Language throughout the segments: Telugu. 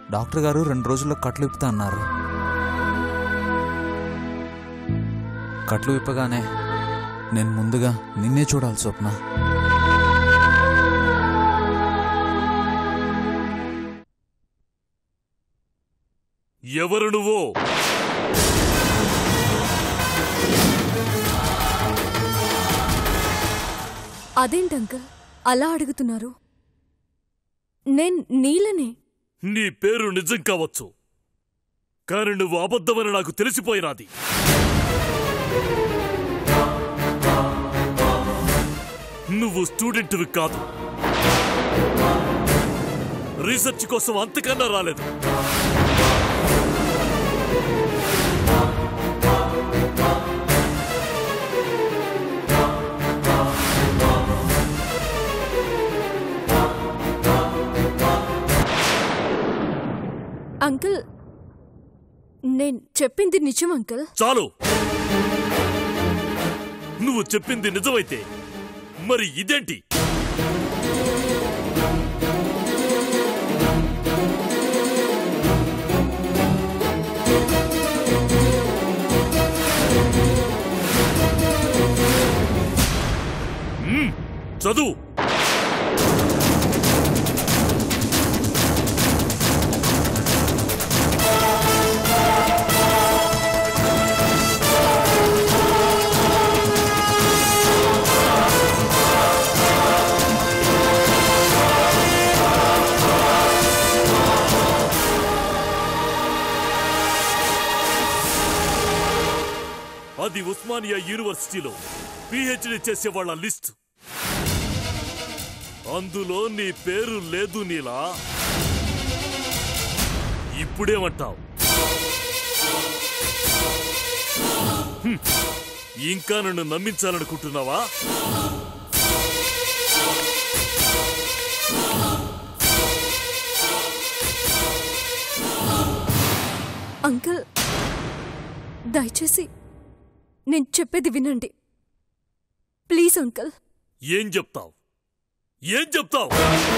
డాక్టర్ గారు రెండు రోజుల్లో కట్లు విప్పుతా అన్నారు కట్లు విప్పగానే నేను ముందుగా నిన్నే చూడాలి స్వప్న ఎవరు నువ్వు అదేంటి అంకుల్ అలా అడుగుతున్నారు నేను నీలనే నీ పేరు నిజం కావచ్చు కాని నువ్వు అబద్ధమని నాకు తెలిసిపోయినాది నువ్వు స్టూడెంట్వి కాదు రీసెర్చ్ కోసం అంతకన్నా రాలేదు అంకుల్ నేను చెప్పింది నిజం అంకుల్ చాలు నువ్వు చెప్పింది నిజమైతే మరి ఇదేంటి మ్మ్, చదువు అది ఉస్మానియా యూనివర్సిటీలో పిహెచ్డి చేసే వాళ్ళ లిస్ట్ అందులో నీ పేరు లేదు నీలా ఇప్పుడేమంటావు హ్మ్. ఇంకా నన్ను నమ్మించాలనుకుంటున్నావా అంకుల్ దయచేసి నేను చెప్పేది వినండి ప్లీజ్ అంకుల్ ఏం చెప్తావు ఏం చెప్తావు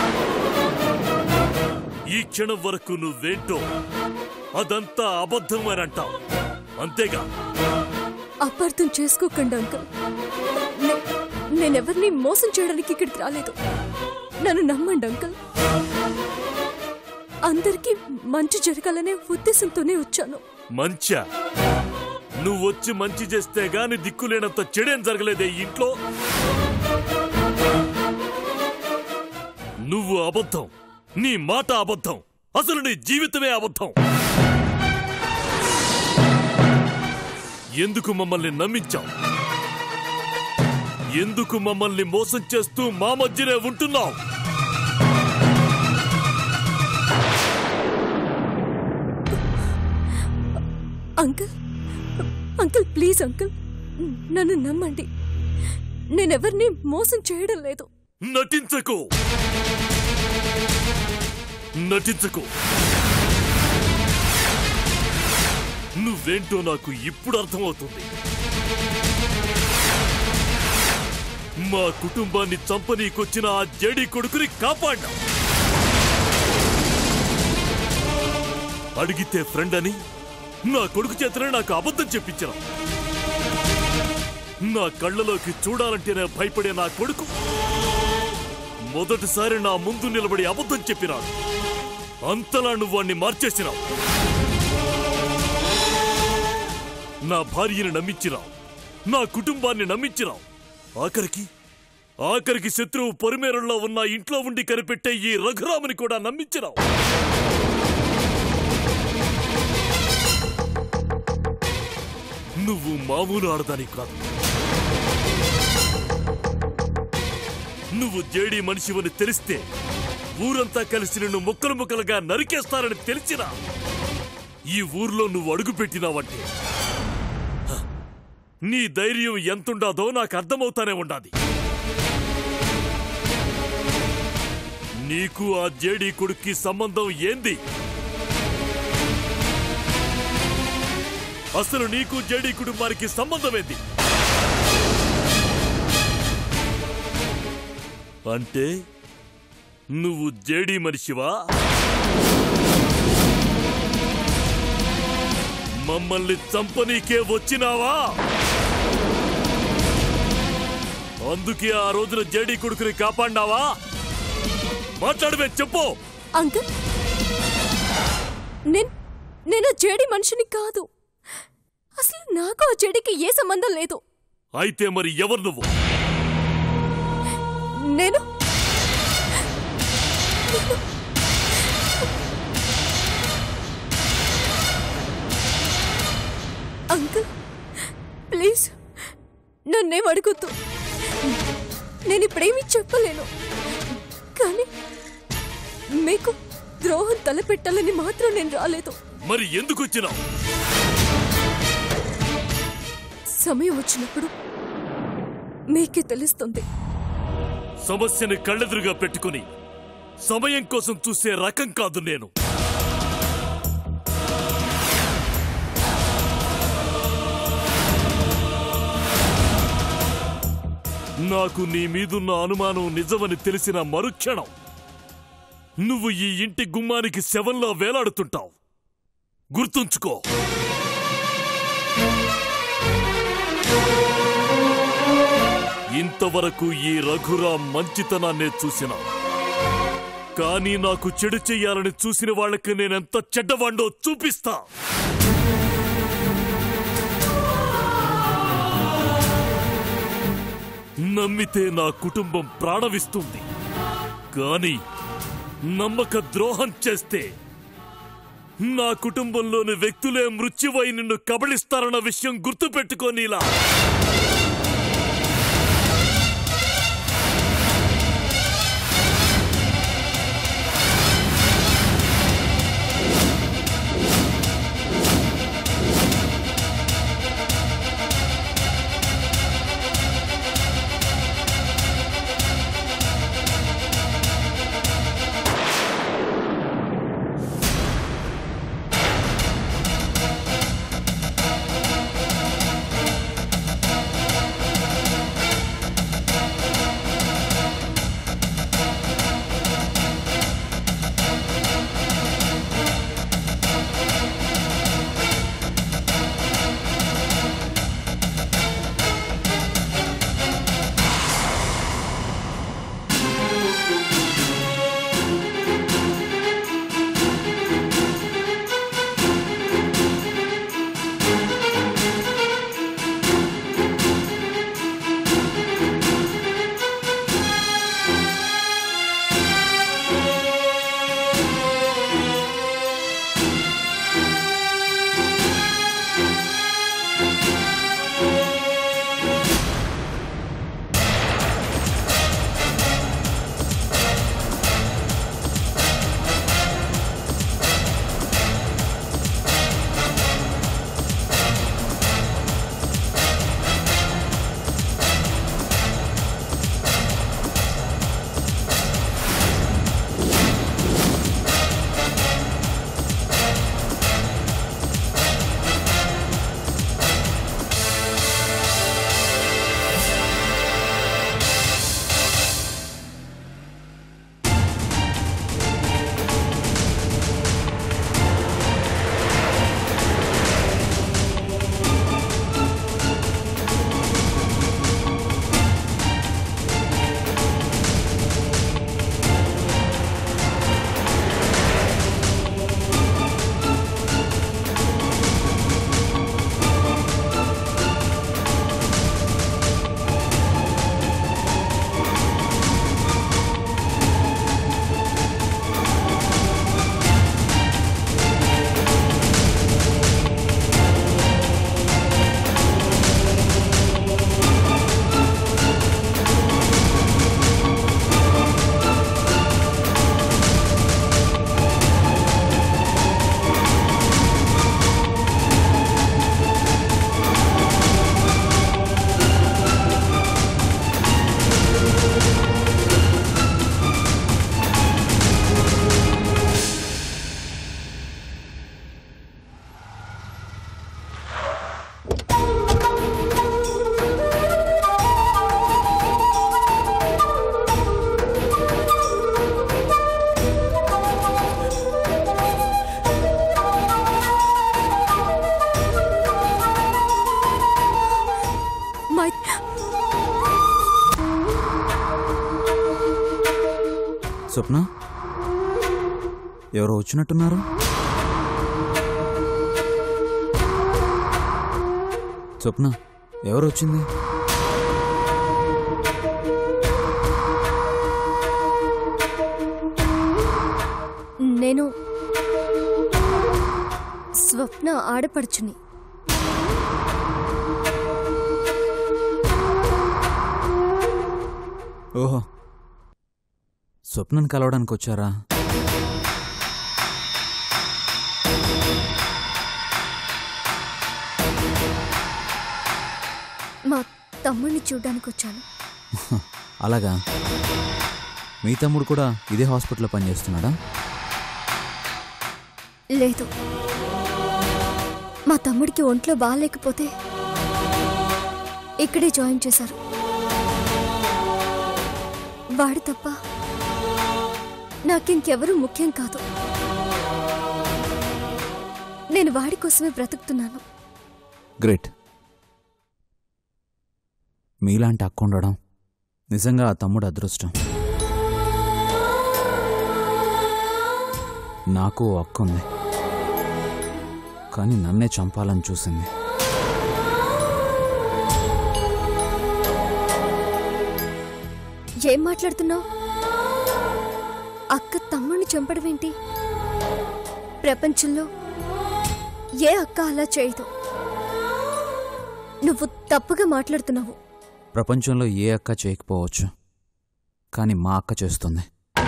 ఈ క్షణం వరకు నువ్వేంటో అదంతా అబద్ధం అని అంటావు అంతేగా అపార్థం చేసుకోకండి అంకుల్ నే- నేనెవరిని మోసం చేయడానికి ఇక్కడికి రాలేదు నన్ను నమ్మండి అంకుల్ అందరికీ మంచి జరగాలనే ఉద్దేశంతోనే వచ్చాను మంచా నువ్వు వచ్చి మంచి చేస్తే గాని దిక్కులేనంత చెడేం జరగలేదే ఈ ఇంట్లో నువ్వు అబద్ధం నీ మాట అబద్ధం అసలు నీ జీవితమే అబద్ధం ఎందుకు మమ్మల్ని నమ్మించావు ఎందుకు మమ్మల్ని మోసం చేస్తూ మా మధ్యనే ఉంటున్నావు అంకుల్ అంకుల్ ప్లీజ్ అంకుల్ నన్ను నమ్మండి నేనెవరిని మోసం చేయడం లేదు నటించకు నటించకు నువ్వేంటో నాకు ఇప్పుడు అర్థమవుతుంది మా కుటుంబాన్ని చంపనీకొచ్చిన ఆ జడి కొడుకుని కాపాడ్డా అడిగితే ఫ్రెండ్ అని నా కొడుకు చేతనే నాకు అబద్ధం చెప్పించిన నా కళ్ళలోకి చూడాలంటేనే భయపడే నా కొడుకు మొదటిసారి నా ముందు నిలబడి అబద్ధం చెప్పినాడు అంతలా నువ్వు వాణ్ణి మార్చేసినావు నా భార్యని నమ్మించినావు నా కుటుంబాన్ని నమ్మించినావు ఆఖరికి ఆఖరికి శత్రువు పొరిమేరల్లో ఉన్న ఇంట్లో ఉండి కనిపెట్టే ఈ రఘురాముని కూడా నమ్మించినావు నువ్వు మామూలు ఆడదాని కాదు నువ్వు జేడీ మనిషివని తెలిస్తే ఊరంతా కలిసి నిన్ను ముక్కలు ముక్కలుగా నరికేస్తారని తెలిసినా ఈ ఊర్లో నువ్వు అడుగు పెట్టినావంటే హ, నీ ధైర్యం ఎంతుండాదో నాకు అర్థమవుతానే ఉండాది నీకు ఆ జేడీ కొడుక్కి సంబంధం ఏంది అసలు నీకు జేడీ కుటుంబానికి సంబంధం ఏంది అంటే నువ్వు జేడీ మనిషివా మమ్మల్ని చంపనీకే వచ్చినావా అందుకే ఆ రోజున జేడీ కొడుకుని కాపాడినావా మాట్లాడమే చెప్పు అంకుల్ నేను నేను జేడి మనిషిని కాదు అసలు నాకు ఆ చెడికి ఏ సంబంధం లేదు అయితే మరి ఎవరు నువ్వు నేను అంకుల్ ప్లీజ్ నన్నేం అడుగుతూ నేను ఇప్పుడేమీ చెప్పలేను కానీ మీకు ద్రోహం తలపెట్టాలని మాత్రం నేను రాలేదు మరి ఎందుకు వచ్చినావు సమయం వచ్చినప్పుడు మీకే తెలుస్తుంది సమస్యని కళ్ళెదురుగా పెట్టుకుని సమయం కోసం చూసే రకం కాదు నేను నాకు నీ మీదున్న అనుమానం నిజమని తెలిసిన మరుక్షణం నువ్వు ఈ ఇంటి గుమ్మానికి శవంలా వేలాడుతుంటావు గుర్తుంచుకో ఇంతవరకు ఈ రఘురాం మంచితనాన్నే చూసినా కానీ నాకు చెడు చెయ్యాలని చూసిన వాళ్ళకి నేనెంత చెడ్డవాండో చూపిస్తా నమ్మితే నా కుటుంబం ప్రాణవిస్తుంది కానీ నమ్మక ద్రోహం చేస్తే నా కుటుంబంలోని వ్యక్తులే మృత్యువై నిన్ను కబళిస్తారన్న విషయం గుర్తుపెట్టుకోనీలా ఎవరో వచ్చినట్టున్నారు స్వప్న ఎవరు వచ్చింది నేను స్వప్న ఆడపడుచుని ఓహో స్వప్నను కలవడానికి వచ్చారా మా తమ్ముడిని చూడ్డానికి వచ్చాను అలాగా మీ తమ్ముడు కూడా ఇదే హాస్పిటల్లో పనిచేస్తున్నాడా లేదు మా తమ్ముడికి ఒంట్లో బాగాలేకపోతే ఇక్కడే జాయిన్ చేశారు వాడు తప్ప నాకింకెవరూ ముఖ్యం కాదు నేను వాడి కోసమే బ్రతుకుతున్నాను గ్రేట్ మీలాంటి అక్క ఉండడం నిజంగా ఆ తమ్ముడు అదృష్టం నాకు ఓ అక్క ఉంది కానీ నన్నే చంపాలని చూసింది ఏం మాట్లాడుతున్నావు అక్క తమ్ముడిని చంపడమేంటి ప్రపంచంలో ఏ అక్క అలా చేయదు నువ్వు తప్పుగా మాట్లాడుతున్నావు ప్రపంచంలో ఏ అక్క చేయకపోవచ్చు కానీ మా అక్క చేస్తుంది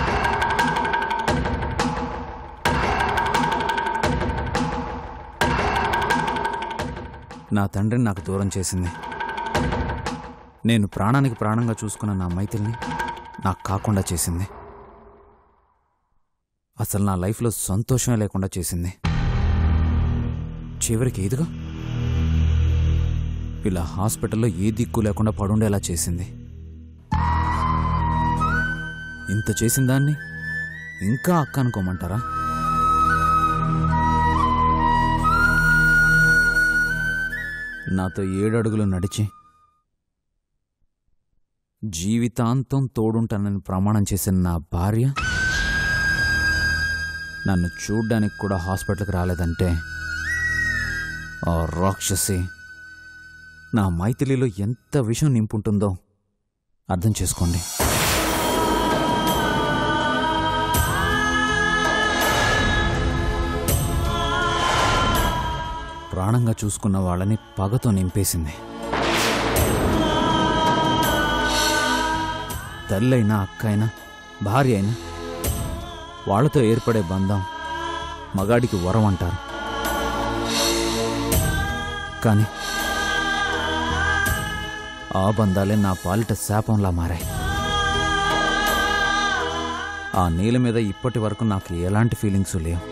నా తండ్రిని నాకు దూరం చేసింది నేను ప్రాణానికి ప్రాణంగా చూసుకున్న నా మైథిల్ని నాకు కాకుండా చేసింది అసలు నా లైఫ్లో సంతోషమే లేకుండా చేసింది చివరికి ఏదిగా ఇలా హాస్పిటల్లో ఏ దిక్కు లేకుండా పడుండేలా చేసింది ఇంత చేసిన దాన్ని ఇంకా అక్క అనుకోమంటారా నాతో ఏడడుగులు నడిచి జీవితాంతం తోడుంటానని ప్రమాణం చేసిన నా భార్య నన్ను చూడ్డానికి కూడా హాస్పిటల్కి రాలేదంటే ఆ రాక్షసి నా మైథిలిలో ఎంత విషం నింపుంటుందో అర్థం చేసుకోండి ప్రాణంగా చూసుకున్న వాళ్ళని పగతో నింపేసింది తల్లైనా అక్క అయినా భార్య అయినా వాళ్ళతో ఏర్పడే బంధం మగాడికి వరం అంటారు కానీ ఆ బంధాలే నా పాలిట శాపంలా మారాయి ఆ నీళ్ళ మీద ఇప్పటి వరకు నాకు ఎలాంటి ఫీలింగ్స్ లేవు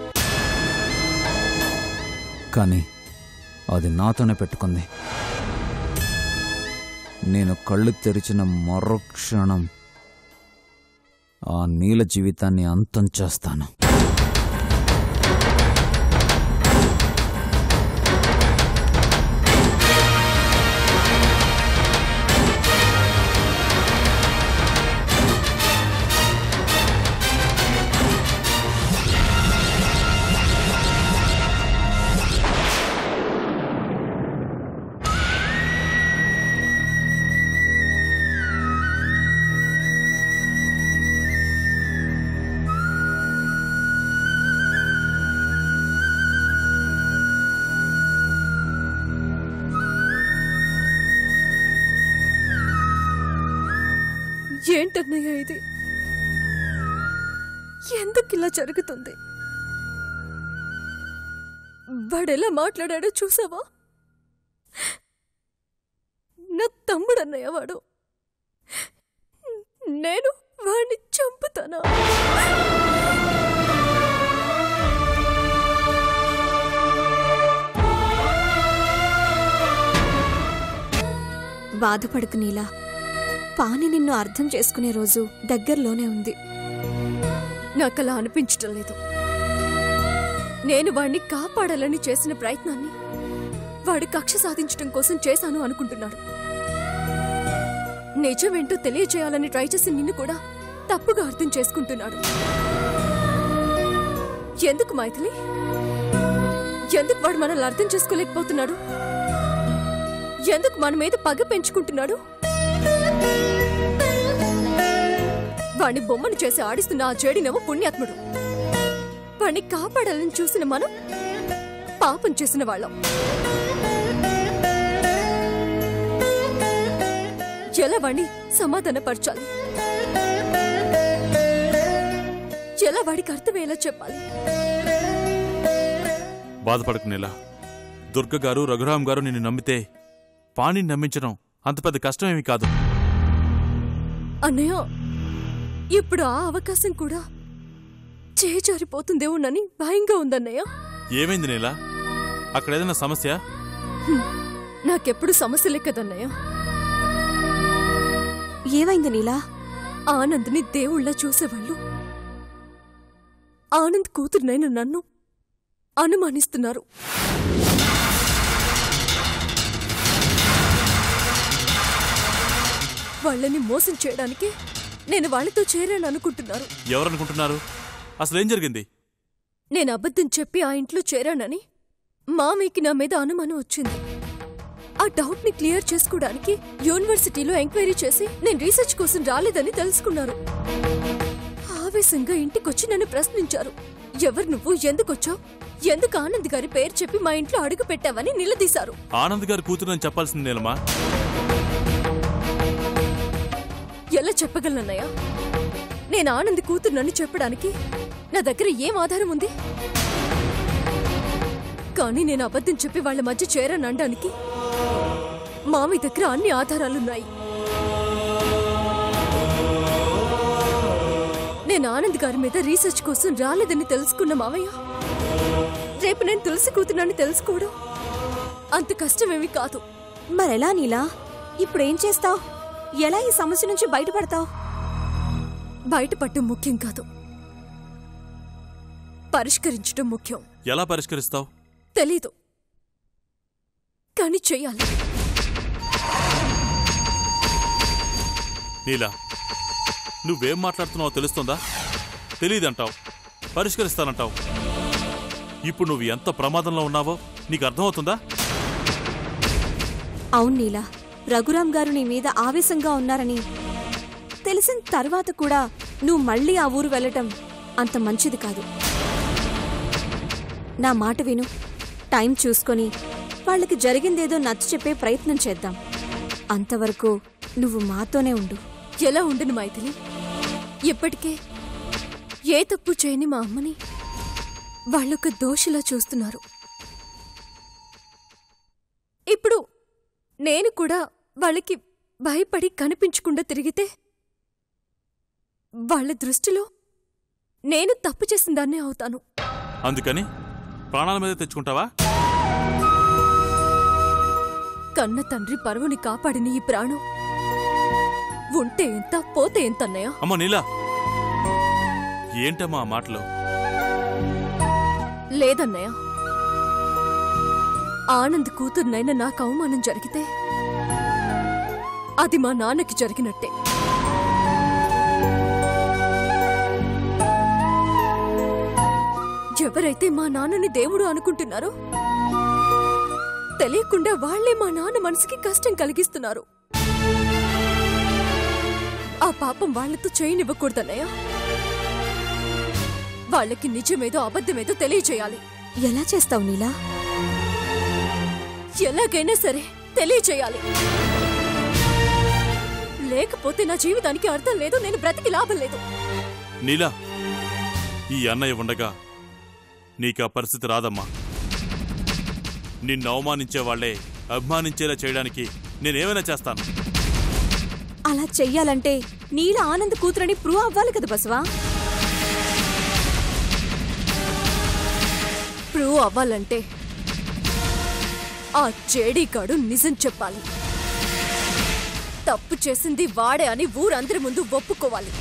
కానీ అది నాతోనే పెట్టుకుంది నేను కళ్ళు తెరిచిన మరుక్షణం ఆ నీల జీవితాన్ని అంతం చేస్తాను ఏంటన్నయ్య ఇది ఎందుకు ఇలా జరుగుతుంది వాడెలా మాట్లాడాడో చూసావా నా తమ్ముడు అన్నయ్య వాడు నేను వాడిని చంపుతానా బాధపడకు నీలా పాని నిన్ను అర్థం చేసుకునే రోజు దగ్గరలోనే ఉంది నాకలా అనిపించటం లేదు నేను వాణ్ణి కాపాడాలని చేసిన ప్రయత్నాన్ని వాడి కక్ష సాధించడం కోసం చేశాను అనుకుంటున్నాడు నిజమేంటో తెలియచేయాలని ట్రై చేసి నిన్ను కూడా తప్పుగా అర్థం చేసుకుంటున్నాడు ఎందుకు మైథిలి ఎందుకు వాడు మనల్ని అర్థం చేసుకోలేకపోతున్నాడు ఎందుకు మన మీద పగ పెంచుకుంటున్నాడు వాణ్ణి బొమ్మను చేసి ఆడిస్తున్న ఆ చెడినేమో పుణ్యాత్ముడు వాణ్ణి కాపాడాలని చూసిన మనం పాపం చేసిన వాళ్ళం ఎలా వాణ్ణి సమాధానపరచాలి ఎలా వాడికి అర్థమయ్యేలా చెప్పాలి బాధపడకు నీలా దుర్గ గారు రఘురాం గారు నిన్ను నమ్మితే పాణిని నమ్మించడం అంత పెద్ద కష్టమేమీ కాదు అన్నయ్య ఇప్పుడు ఆ అవకాశం కూడా చేజారిపోతుందేమోనని భయంగా ఉందన్నయ్య ఏమైంది నీలా అక్కడ ఏదైనా సమస్య నాకెప్పుడు సమస్యలే కదన్నయ్య ఏమైంది నీలా ఆనంద్ని దేవుళ్ళ చూసేవాళ్ళు ఆనంద్ కూతురునైన నన్ను అనుమానిస్తున్నారు వాళ్ళని మోసం చేయడానికి నేను వాళ్ళతో చేరాను అనుకుంటున్నారు ఎవరనుకుంటున్నారు అసలేం జరిగింది నేను అబద్ధం చెప్పి ఆ ఇంట్లో చేరానని మామయ్యకి నా మీద అనుమానం వచ్చింది ఆ డౌట్ ని క్లియర్ చేసుకోవడానికి యూనివర్సిటీలో ఎంక్వైరీ చేసి నేను రీసెర్చ్ కోసం రాలేదని తెలుసుకున్నారు ఆవేశంగా ఇంటికొచ్చి నన్ను ప్రశ్నించారు ఎవరు నువ్వు ఎందుకొచ్చావు ఎందుకు ఆనంద్ గారి పేరు చెప్పి మా ఇంట్లో అడుగు పెట్టావని నిలదీశారు ఆనంద్ గారి కూతురుని చెప్పాల్సింది నీలమా ఎలా చెప్పగలనన్నయ్య నేను ఆనంద్ కూతురునని చెప్పడానికి నా దగ్గర ఏం ఆధారం ఉంది కానీ నేను అబద్ధం చెప్పి వాళ్ళ మధ్య చేరనడానికి మామి దగ్గర అన్ని ఆధారాలున్నాయి నేను ఆనంద్ గారి మీద రీసెర్చ్ కోసం రాలేదని తెలుసుకున్న మావయ్య రేపు నేను తులసి కూతురని తెలుసుకోవడం అంత కష్టమేమీ కాదు మరెలా నీలా ఇప్పుడేం చేస్తావ్ ఎలా ఈ సమస్య నుంచి బయటపడతావ్ బయటపడటం ముఖ్యం కాదు పరిష్కరించడం ముఖ్యం ఎలా పరిష్కరిస్తావు తెలీదు కానీ చెయ్యాలి నీలా నువ్వేం మాట్లాడుతున్నావో తెలుస్తుందా తెలియదంటావు పరిష్కరిస్తానంటావు ఇప్పుడు నువ్వు ఎంత ప్రమాదంలో ఉన్నావో నీకు అర్థమవుతుందా అవును నీలా రఘురాం గారు నీ మీద ఆవేశంగా ఉన్నారని తెలిసిన తర్వాత కూడా నువ్వు మళ్ళీ ఆ ఊరు వెళ్ళటం అంత మంచిది కాదు నా మాట విను టైం చూసుకొని వాళ్ళకి జరిగిందేదో నచ్చ చెప్పే ప్రయత్నం చేద్దాం అంతవరకు నువ్వు మాతోనే ఉండు ఎలా ఉండను మైథిలి ఇప్పటికే ఏ తప్పు చేయని మా అమ్మని వాళ్ళొక దోషిలా చూస్తున్నారు ఇప్పుడు నేను కూడా వాళ్ళకి భయపడి కనిపించకుండా తిరిగితే వాళ్ళ దృష్టిలో నేను తప్పు చేసిన దాన్నే అవుతాను అందుకని ప్రాణాల మీద తెచ్చుకుంటావా కన్న తండ్రి పరువుని కాపాడిన ఈ ప్రాణం ఉంటే ఎంత పోతే ఎంత అన్నయ్య అమ్మ నీలా ఏంటమ్మా ఆ మాటలు లేదన్నయ్య ఆనంద్ కూతుర్నైనా నాకు అవమానం జరిగితే అది మా నాన్నకి జరిగినట్టే ఎవరైతే మా నాన్నని దేవుడు అనుకుంటున్నారో తెలియకుండా వాళ్లే మా నాన్న మనసుకి కష్టం కలిగిస్తున్నారు ఆ పాపం వాళ్లతో చేయనివ్వకూడదన్నయ్య వాళ్ళకి నిజమేదో అబద్ధమేదో తెలియచేయాలి ఎలా చేస్తావు నీలా ఎలాగైనా సరే తెలియచేయాలి లేకపోతే నా జీవితానికి అర్థం లేదు నేను బ్రతికి లాభం లేదు నీలా ఈ అన్నయ్య ఉండగా నీకు ఆ పరిస్థితి రాదమ్మా నిన్ను అవమానించే వాళ్లే అభిమానించేలా చేయడానికి నేనేమైనా చేస్తాను అలా చెయ్యాలంటే నీల ఆనంద్ కూతురని ప్రూవ్ అవ్వాలి కదా బసవా ప్రూవ్ అవ్వాలంటే ఆ చేడీకాడు నిజం చెప్పాలి తప్పు చేసింది వాడే అని ఊరందరి ముందు ఒప్పుకోవాలి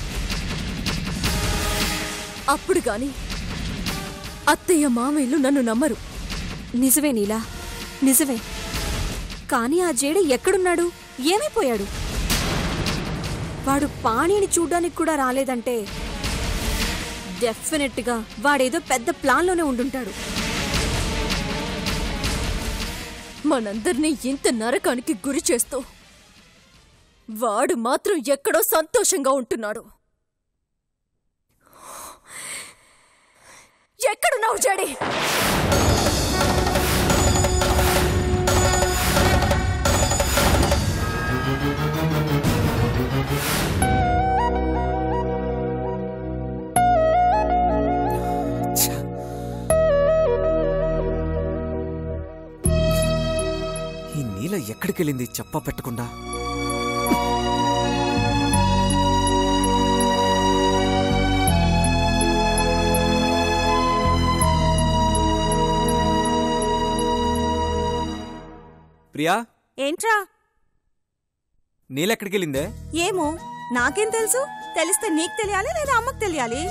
అప్పుడు గాని అత్తయ్య మామయ్యలు నన్ను నమ్మరు నిజమే నీలా నిజమే కానీ ఆ జేడ ఎక్కడున్నాడు ఏమైపోయాడు వాడు పాణిని చూడ్డానికి కూడా రాలేదంటే డెఫినెట్ గా వాడేదో పెద్ద ప్లాన్లోనే ఉండుంటాడు మనందర్నీ ఇంత నరకానికి గురి చేస్తూ వాడు మాత్రం ఎక్కడో సంతోషంగా ఉంటున్నాడు ఎక్కడున్నావు జడి ఈ నీల ఎక్కడికెళ్ళింది చెప్ప పెట్టకుండా ప్రియా ఏంట్రా నీల ఎక్కడికెళ్ళిందే ఏమో నాకేం తెలుసు తెలిస్తే నీకు తెలియాలి లేదా అమ్మకు తెలియాలి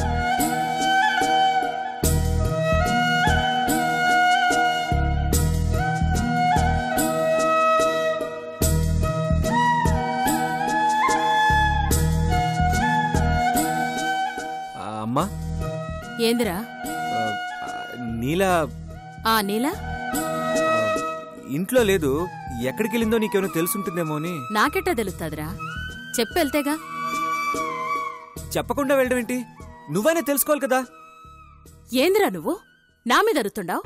ఆ, అమ్మా ఏందిరా ఆ, ఆ, నీల ఆ నీల ఆ, ఇంట్లో లేదు ఎక్కడికెళ్ళిందో నీకేమైనా తెలుసుంటుందేమో అని నాకెట్టా తెలుస్తాదిరా చెప్పెళ్తేగా చెప్పకుండా వెళ్ళడం ఏంటి నువ్వైనా తెలుసుకోవాలి కదా ఏందిరా నువ్వు నా మీద అరుతుండావు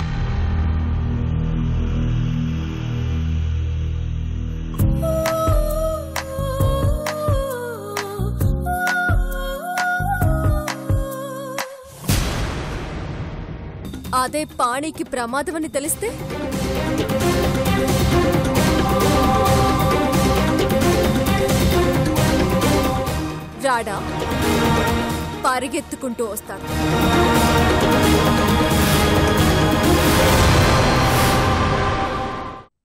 అదే పాణికి ప్రమాదమని తెలిస్తే రాడా పరిగెత్తుకుంటూ వస్తాడు